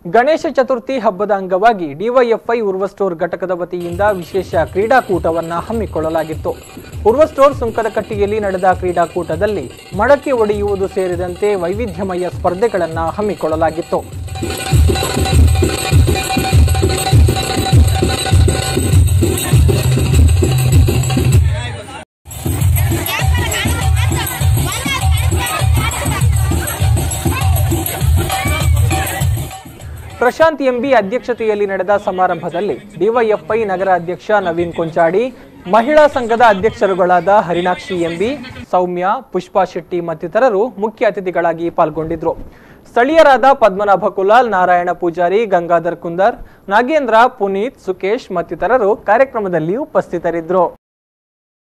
ಗಣೇಶ ಚತುರ್ಥಿ ಹಬ್ಬದ ಅಂಗವಾಗಿ DYFI Urwa store ಘಟಕದ ವತಿಯಿಂದ ವಿಶೇಷ ಕ್ರೀಡಾಕೂಟವನ್ನ ಹಮ್ಮಿಕೊಳ್ಳಲಾಗಿತ್ತು ಉರ್ವ ಸ್ಟೋರ್ ಸುಂಕದಕಟ್ಟಿಯಲ್ಲಿ ನಡೆದ ಕ್ರೀಡಾಕೂಟದಲ್ಲಿ ಮಡಕೆ ಒಡೆಯುವುದು ಸೇರಿದಂತೆ ವೈವಿಧ್ಯಮಯ ಸ್ಪರ್ಧೆಗಳನ್ನ ಹಮ್ಮಿಕೊಳ್ಳಲಾಗಿತ್ತು ಪ್ರಶಾಂತ್ ಎಂಬಿ ಅಧ್ಯಕ್ಷತೆಯಲ್ಲಿ ನಡೆದ ಸಮಾರಂಭದಲ್ಲಿ ಡಿವೈಎಫ್ಐ ನಗರ ಅಧ್ಯಕ್ಷ ನವೀನ್ ಕೊಂಚಾಡಿ ಮಹಿಳಾ ಸಂಘದ ಅಧ್ಯಕ್ಷರುಗಳಾದ ಹರಿಣಾಕ್ಷಿ ಎಂಬಿ ಸೌಮ್ಯ ಪುಷ್ಪಾ ಶೆಟ್ಟಿ ಮತ್ತಿತರರು ಮುಖ್ಯ ಅತಿಥಿಗಳಾಗಿ ಪಾಲ್ಗೊಂಡಿದ್ರು ಸ್ಥಳೀಯರಾದ ಪದ್ಮನಾಭ ಕುಲಾಲ್ ನಾರಾಯಣ ಪೂಜಾರಿ ಗಂಗಾಧರ್ ಕುಂದರ್ ನಾಗೇಂದ್ರ ಪುನೀತ್ ಸುಕೇಶ್ ಮತ್ತಿತರರು ಕಾರ್ಯಕ್ರಮದಲ್ಲಿ ಉಪಸ್ಥಿತರಿದ್ದರು